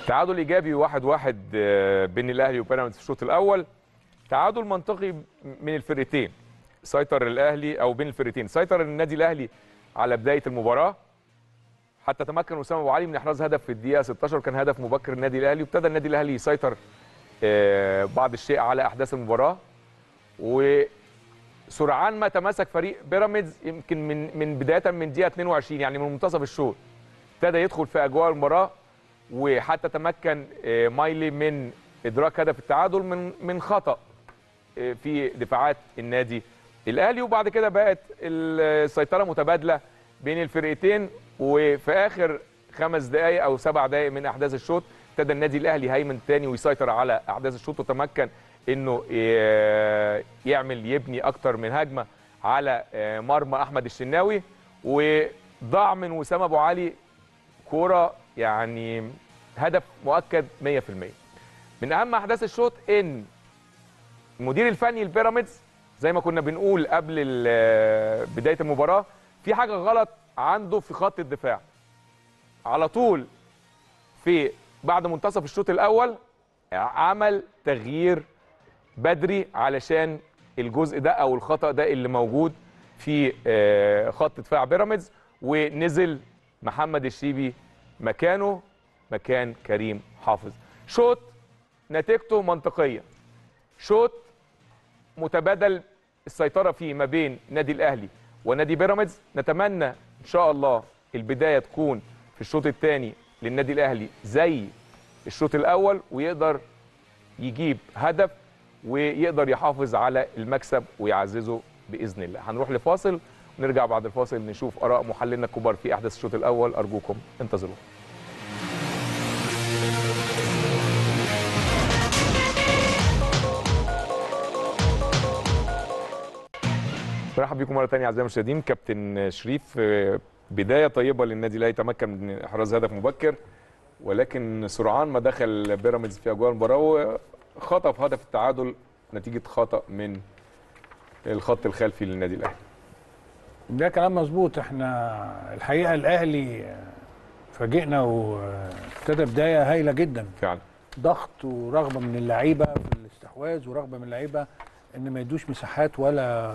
تعادل ايجابي 1-1 واحد واحد آه، بين الاهلي وبيراميدز في الشوط الاول تعادل منطقي من الفرقتين سيطر الاهلي او بين الفرقتين سيطر النادي الاهلي على بدايه المباراه حتى تمكن اسامه ابو علي من احراز هدف في الدقيقه 16 كان هدف مبكر النادي الاهلي وابتدى النادي الاهلي يسيطر آه، بعض الشيء على احداث المباراه وسرعان ما تماسك فريق بيراميدز يمكن من من بدايه من دقيقه 22 يعني من منتصف الشوط ابتدى يدخل في اجواء المباراه وحتى تمكن آه، مايلي من ادراك هدف التعادل من من خطا آه، في دفاعات النادي الاهلي وبعد كده بقت السيطره متبادله بين الفرقتين وفي اخر خمس دقائق او سبع دقائق من احداث الشوط ابتدى النادي الاهلي هيمن تاني ويسيطر على احداث الشوط وتمكن انه ي- يعمل يبني اكتر من هجمه على آه، مرمى احمد الشناوي وضاع من وسام ابو علي كوره يعني هدف مؤكد 100% من اهم احداث الشوط ان المدير الفني البيراميدز زي ما كنا بنقول قبل ال- بدايه المباراه في حاجه غلط عنده في خط الدفاع على طول في بعد منتصف الشوط الاول عمل تغيير بدري علشان الجزء ده او الخطا ده اللي موجود في آه، خط دفاع بيراميدز ونزل محمد الشيبي مكانه مكان كريم حافظ شوط نتيجته منطقيه شوط متبادل السيطره فيه ما بين نادي الاهلي ونادي بيراميدز نتمنى ان شاء الله البدايه تكون في الشوط الثاني للنادي الاهلي زي الشوط الاول ويقدر يجيب هدف ويقدر يحافظ على المكسب ويعززه باذن الله هنروح لفاصل ونرجع بعد الفاصل نشوف اراء محللنا الكبار في احداث الشوط الاول ارجوكم انتظروا برحب بيكم مره ثانيه اعزائي المشاهدين كابتن شريف آه، بدايه طيبه للنادي الاهلي تمكن من احراز هدف مبكر ولكن سرعان ما دخل بيراميدز في اجواء المباراه وخطف هدف التعادل نتيجه خطا من الخط الخلفي للنادي الاهلي ده كلام مظبوط احنا الحقيقه الاهلي فاجئنا وابتدى بدايه هايله جدا فعلا ضغط ورغبه من اللعيبه في الاستحواذ ورغبه من اللعيبه ان ما يدوش مساحات ولا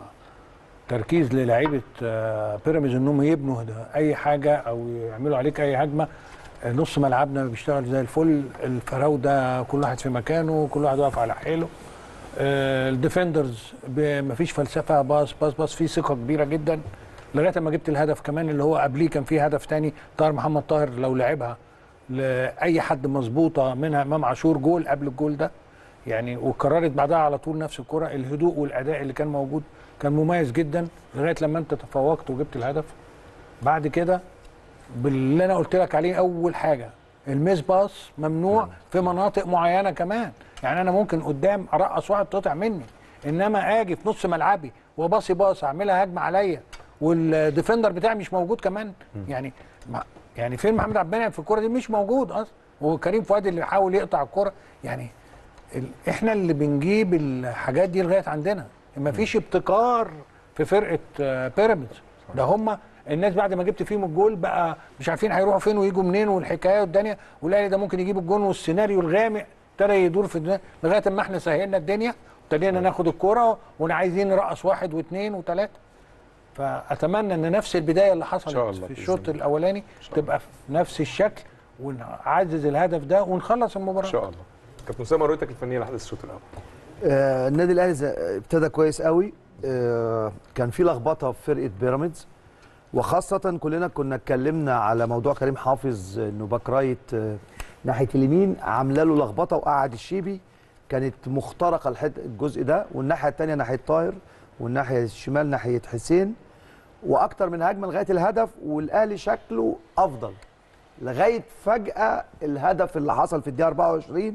تركيز للاعيبه آه، بيراميدز انهم يبنوا ده اي حاجه او يعملوا عليك اي هجمه آه، نص ملعبنا بيشتغل زي الفل الفراوده كل واحد في مكانه كل واحد واقف على حيله آه، الديفندرز ب- مفيش فلسفه باص باص باص في ثقه كبيره جدا لغايه ما جبت الهدف كمان اللي هو قبليه كان في هدف تاني طاهر محمد طاهر لو لعبها لاي حد مظبوطه منها امام عاشور جول قبل الجول ده يعني وكررت بعدها على طول نفس الكره الهدوء والاداء اللي كان موجود كان مميز جدا لغايه لما انت تفوقت وجبت الهدف بعد كده باللي انا قلت لك عليه اول حاجه الميس باص ممنوع في مناطق معينه كمان يعني انا ممكن قدام ارقص واحد تقطع مني انما اجي في نص ملعبي وباصي باص اعملها هجمه عليا والديفندر بتاعي مش موجود كمان يعني ما يعني فين محمد عبد المنعم في الكوره دي مش موجود اصلا وكريم فؤاد اللي بيحاول يقطع الكوره يعني ال... احنا اللي بنجيب الحاجات دي لغايه عندنا ما فيش ابتكار في فرقه آه، بيراميدز ده هم الناس بعد ما جبت فيهم الجول بقى مش عارفين هيروحوا فين ويجوا منين والحكايه والدنيا والاهلي ده ممكن يجيب الجول والسيناريو الغامق ابتدى يدور في الدنيا لغايه ما احنا سهلنا الدنيا ابتدينا ناخد الكوره ونعايزين نرقص واحد واثنين وثلاثه فاتمنى ان نفس البدايه اللي إن شاء حصلت الله في بإذن الشوط الله. الاولاني تبقى في نفس الشكل ونعزز الهدف ده ونخلص المباراه ان شاء الله كابتن اسامه رؤيتك الفنيه لاحداث الشوط الاول آه، النادي الاهلي ز- ابتدى كويس قوي آه، كان في لخبطه في فرقه بيراميدز وخاصه كلنا كنا اتكلمنا على موضوع كريم حافظ انه باك رايت آه، ناحيه اليمين عامله له لخبطه وقعد الشيبي كانت مخترقه الحد الجزء ده والناحيه الثانيه ناحيه طاهر والناحيه الشمال ناحيه حسين واكتر من هجمه لغايه الهدف والاهلي شكله افضل لغايه فجاه الهدف اللي حصل في الدقيقه 24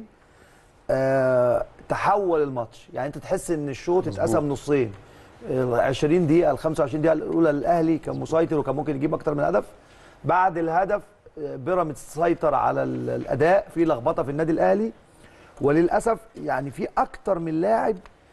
آه تحول الماتش يعني انت تحس ان الشوط اتقسم نصين ال 20 دقيقه ال 25 دقيقه الاولى الاهلي كان مسيطر وكان ممكن يجيب اكتر من هدف بعد الهدف آه، بيراميدز سيطر على ال- الاداء في لخبطه في النادي الاهلي وللاسف يعني في اكتر من لاعب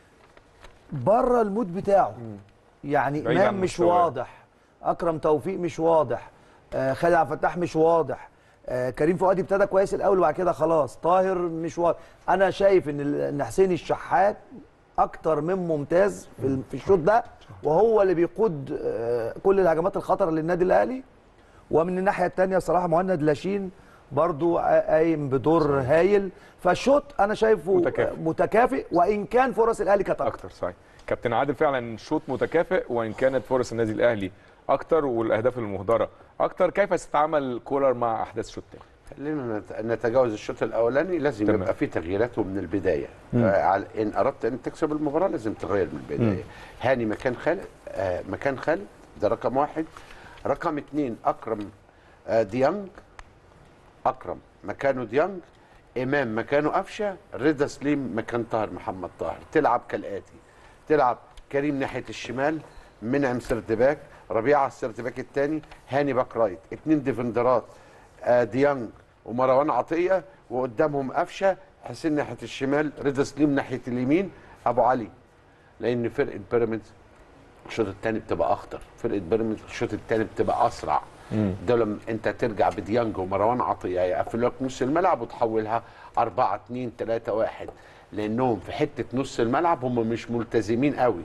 بره المود بتاعه يعني بعيد عن امام مش مستواه. واضح اكرم توفيق مش واضح آه خالد عبد الفتاح مش واضح آه كريم فؤاد ابتدى كويس الاول وبعد كده خلاص طاهر مش واضح انا شايف ان ال- ان حسين الشحات اكتر من ممتاز في ال- في الشوط ده وهو اللي بيقود آه كل الهجمات الخطره للنادي الاهلي ومن الناحيه الثانيه صراحه مهند لاشين برضو قايم بدور هايل فالشوط انا شايفه متكافئ. متكافئ وان كان فرص الاهلي كانت اكتر اكتر صحيح كابتن عادل فعلا شوط متكافئ وان كانت فرص النادي الاهلي اكتر والاهداف المهدره اكتر كيف ستتعامل كولر مع احداث الشوط الثاني خلينا نت- نتجاوز الشوط الاولاني لازم تمام. يبقى في تغييرات من البدايه آه، على- ان اردت ان تكسب المباراه لازم تغير من البدايه هاني مكان خالد آه مكان خالد ده رقم واحد رقم اثنين اكرم آه ديانج اكرم مكانه ديانج امام مكانه قفشه رضا سليم مكان طاهر محمد طاهر تلعب كالاتي تلعب كريم ناحيه الشمال منعم سردباك ربيعه السردباك الثاني هاني باك رايت اثنين ديفندرات آه ديانج ومروان عطيه وقدامهم قفشه حسين ناحيه الشمال رضا سليم ناحيه اليمين ابو علي لان فرقه بيراميدز الشوط الثاني بتبقى اخطر فرقه بيراميدز الشوط الثاني بتبقى اسرع ده لما انت ترجع بديانج ومروان عطيه يقفلوا لك نص الملعب وتحولها 4 2 3 1 لانهم في حته نص الملعب هم مش ملتزمين قوي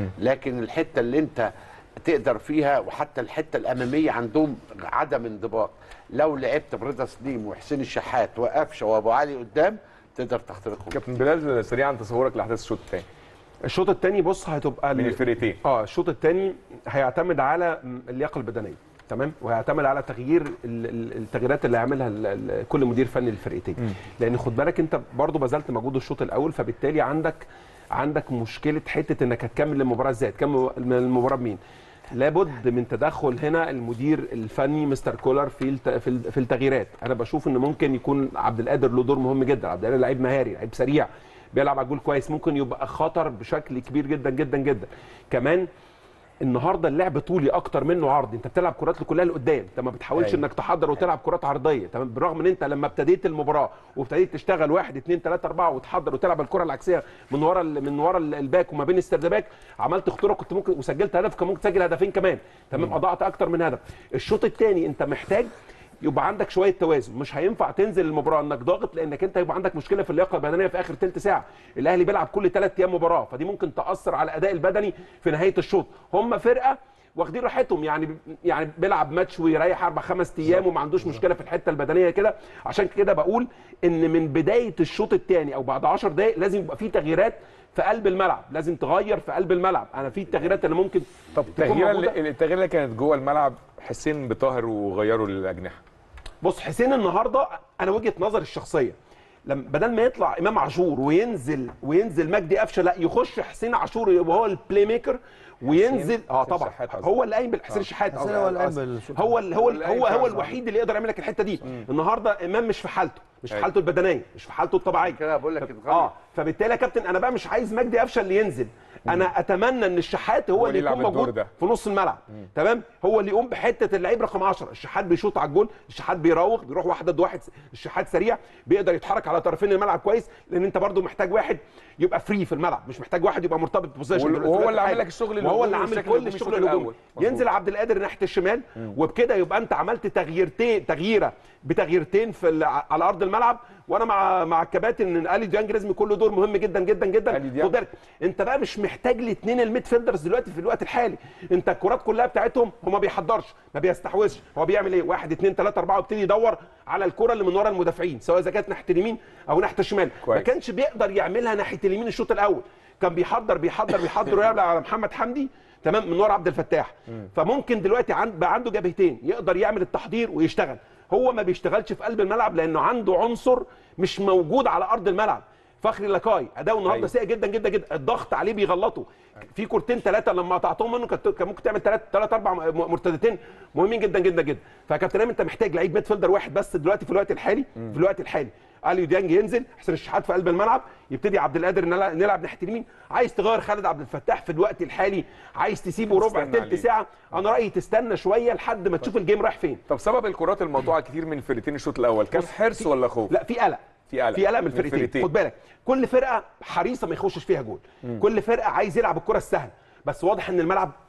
لكن الحته اللي انت تقدر فيها وحتى الحته الاماميه عندهم عدم انضباط لو لعبت برضا سليم وحسين الشحات وقفشه وابو علي قدام تقدر تخترقهم كابتن بلال سريعا تصورك لاحداث الشوط الثاني الشوط الثاني بص هتبقى من ال- الفرقتين اه الشوط الثاني هيعتمد على اللياقه البدنيه تمام وهيعتمد على تغيير ال- ال- التغييرات اللي هيعملها ال- ال- كل مدير فني للفرقتين لان خد بالك انت برضو بذلت مجهود الشوط الاول فبالتالي عندك عندك مشكله حته انك هتكمل المباراه ازاي هتكمل المباراه بمين لابد من تدخل هنا المدير الفني مستر كولر في الت- في ال- في التغييرات انا بشوف ان ممكن يكون عبد القادر له دور مهم جدا عبد القادر لعيب مهاري لعيب سريع بيلعب على الجول كويس ممكن يبقى خطر بشكل كبير جدا جدا جدا كمان النهارده اللعب طولي اكتر منه عرضي انت بتلعب كرات كلها لقدام انت ما بتحاولش أيوة. انك تحضر وتلعب كرات عرضيه تمام بالرغم ان انت لما ابتديت المباراه وابتديت تشتغل واحد اثنين ثلاثه اربعه وتحضر وتلعب الكره العكسيه من ورا ال- من ورا ال- الباك وما بين السردباك عملت خطوره كنت ممكن وسجلت هدف كان ممكن تسجل هدفين كمان تمام اضعت اكتر من هدف الشوط الثاني انت محتاج يبقى عندك شويه توازن مش هينفع تنزل المباراه انك ضاغط لانك انت يبقى عندك مشكله في اللياقه البدنيه في اخر ثلث ساعه الاهلي بيلعب كل ثلاث ايام مباراه فدي ممكن تاثر على الاداء البدني في نهايه الشوط هم فرقه واخدين راحتهم يعني يعني بيلعب ماتش ويريح اربع خمس ايام وما عندوش مشكله في الحته البدنيه كده عشان كده بقول ان من بدايه الشوط الثاني او بعد 10 دقائق لازم يبقى في تغييرات في قلب الملعب لازم تغير في قلب الملعب انا في التغييرات اللي ممكن طب تكون التغييره موجودة. اللي التغييره اللي كانت جوه الملعب حسين بطاهر وغيروا للاجنحه بص حسين النهارده انا وجهه نظري الشخصيه لما بدل ما يطلع امام عاشور وينزل وينزل مجدي قفشه لا يخش حسين عاشور يبقى هو البلاي ميكر وينزل اه حسين طبعا الشحات قصدي. هو اللي قايم بالحسين الشحات حسين آه، هو اللي قايم قصدي. بالشوط. هو ال- هو ال- اللي قايم هو هو فعلا. الوحيد اللي يقدر يعمل لك الحته دي النهارده امام مش في حالته مش في أيوة. حالته البدنيه مش في حالته الطبيعيه كده بقول لك اتغير. اه فبالتالي يا كابتن انا بقى مش عايز مجدي قفشه اللي ينزل انا اتمنى ان الشحات هو, هو اللي اللي يكون يلعب الدور موجود ده. في نص الملعب تمام هو اللي يقوم بحته اللعيب رقم 10 الشحات بيشوط على الجول الشحات بيراوغ بيروح واحد ضد واحد الشحات سريع بيقدر يتحرك على طرفين الملعب كويس لان انت برضو محتاج واحد يبقى فري في الملعب مش محتاج واحد يبقى مرتبط بوزيشن وال- وهو اللي عامل لك الشغل وهو الهجومي اللي عامل والشكل كل الهجومي الشغل الشوط الهجومي الأول. مظبوط. ينزل عبد القادر ناحيه الشمال وبكده يبقى انت عملت تغييرتين تغييره بتغييرتين في ال- على ارض الملعب وانا مع مع الكباتن ان الي ديانج لازم يكون له دور مهم جدا جدا جدا ألي ديانج. خد بالك انت بقى مش محتاج الاثنين الميد فيلدرز دلوقتي في الوقت الحالي انت الكرات كلها بتاعتهم هو ما بيحضرش ما بيستحوذش هو بيعمل ايه واحد اثنين ثلاثه اربعه ويبتدي يدور على الكره اللي من ورا المدافعين سواء اذا كانت ناحيه اليمين او ناحيه الشمال ما كويس. كانش بيقدر يعملها ناحيه اليمين الشوط الاول كان بيحضر بيحضر بيحضر ويلعب على محمد حمدي تمام من ورا عبد الفتاح فممكن دلوقتي عند بقى عنده جبهتين يقدر يعمل التحضير ويشتغل هو ما بيشتغلش في قلب الملعب لانه عنده عنصر مش موجود على ارض الملعب فخري لاكاي اداؤه النهارده أيوة. سيء جدا جدا جدا الضغط عليه بيغلطه في كورتين ثلاثه لما قطعتهم منه كانت- كان ممكن تعمل ثلاث ثلاث اربع م- مرتدتين مهمين جدا جدا جدا فكابتن ايمن انت محتاج لعيب ميد فيلدر واحد بس دلوقتي في الوقت الحالي في الوقت الحالي اليو ديانج ينزل حسين الشحات في قلب الملعب يبتدي عبد القادر نلعب, نلعب ناحيه اليمين عايز تغير خالد عبد الفتاح في الوقت الحالي عايز تسيبه ربع تستنى عليه. ثلث ساعه انا رايي تستنى شويه لحد ما تشوف الجيم رايح فين طب سبب الكرات المقطوعه كتير من الفرقتين الشوط الاول كان حرص ولا خوف لا في قلق في قلق. في قلق من من الفرقتين الفرقتين. خد بالك كل فرقه حريصه ما يخشش فيها جول كل فرقه عايز يلعب الكره السهله بس واضح ان الملعب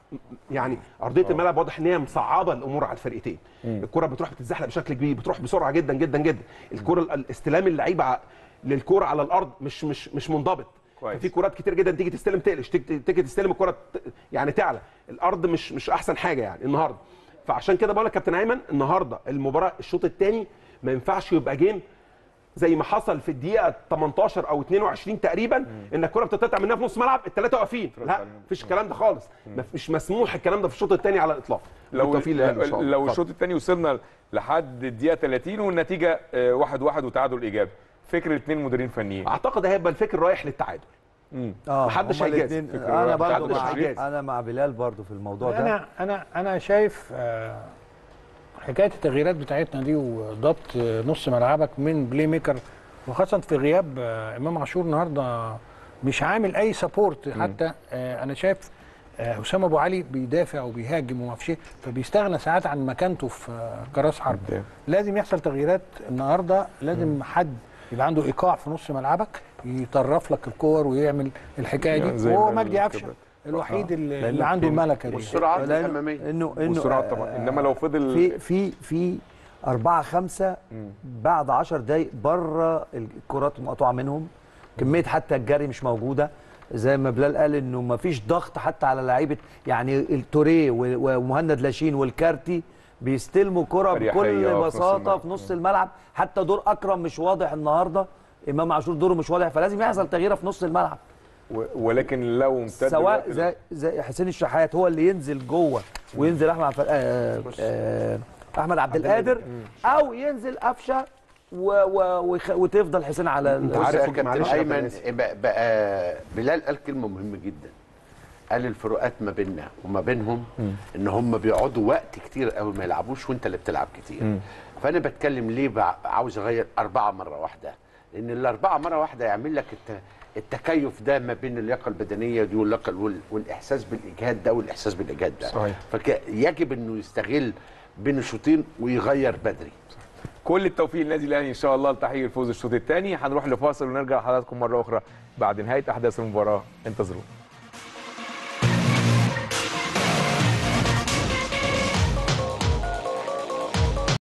يعني ارضيه الملعب واضح ان هي مصعبه الامور على الفرقتين الكره بتروح بتتزحلق بشكل كبير بتروح بسرعه جدا جدا جدا الكره الاستلام اللعيبه ع- للكره على الارض مش مش مش منضبط كويس. في كرات كتير جدا تيجي تستلم تقلش تيجي تيجي تستلم الكره ت- يعني تعلى الارض مش مش احسن حاجه يعني النهارده فعشان كده بقول لك كابتن ايمن النهارده المباراه الشوط الثاني ما ينفعش يبقى جيم زي ما حصل في الدقيقه 18 او 22 تقريبا ان الكره بتتقطع منها في نص ملعب الثلاثه واقفين لا مفيش الكلام ده خالص مش مسموح الكلام ده في الشوط الثاني على الاطلاق لو بالتوفيق للأهلي إن شاء الله. لو اتفضل. الشوط الثاني وصلنا لحد الدقيقه 30 والنتيجه آه، واحد واحد وتعادل ايجابي فكر الاثنين مديرين فنيين اعتقد هيبقى الفكر رايح للتعادل اه محدش هما هيجازف. الاتنين- فكرة انا واحدة. برضو محدش مع هيجازف. انا مع بلال برضو في الموضوع ده انا انا انا شايف آه، حكايه التغييرات بتاعتنا دي وضبط آه، نص ملعبك من بلاي ميكر وخاصه في غياب آه، امام عاشور النهارده مش عامل اي سبورت حتى آه، انا شايف آه، اسامه ابو علي بيدافع وبيهاجم وما فيش فبيستغنى ساعات عن مكانته في آه، كراس حرب قدام. لازم يحصل تغييرات النهارده لازم حد يبقى عنده ايقاع في نص ملعبك يطرف لك الكور ويعمل الحكايه يعني دي زي وهو ما مجدي قفشه كده. الوحيد اللي, لأنه اللي عنده في- الملكه دي والسرعات لأنه- الاماميه انه انه والسرعات طبعا انما لو فضل في في في أربعة خمسة بعد 10 دقايق بره الكرات المقطوعة منهم كمية حتى الجري مش موجودة زي ما بلال قال انه ما فيش ضغط حتى على لعيبة يعني التوريه و- ومهند لاشين والكارتي بيستلموا كرة أريحية بكل في نص بساطة الملعب. في نص الملعب حتى دور أكرم مش واضح النهاردة إمام عاشور دوره مش واضح فلازم يحصل تغيير في نص الملعب و- ولكن لو امتد سواء الوقت زي زي حسين الشحات هو اللي ينزل جوه وينزل احمد عبد آه آه احمد عبد القادر او ينزل قفشه و و ويخ- وتفضل حسين على ال- بص عارف يا يا كابتن معلش يا كابتن ايمن ياسر. بقى, بقى بلال قال كلمه مهمه جدا قال الفروقات ما بيننا وما بينهم ان هم بيقعدوا وقت كتير قوي ما يلعبوش وانت اللي بتلعب كتير فانا بتكلم ليه بع- عاوز اغير اربعه مره واحده لان الاربعه مره واحده يعمل لك الت... التكيف ده ما بين اللياقه البدنيه دي واللياقه وال... والاحساس بالاجهاد ده والاحساس بالاجهاد ده صحيح. فيجب انه يستغل بين الشوطين ويغير بدري كل التوفيق للنادي الاهلي ان شاء الله لتحقيق الفوز الشوط الثاني هنروح لفاصل ونرجع لحضراتكم مره اخرى بعد نهايه احداث المباراه انتظرونا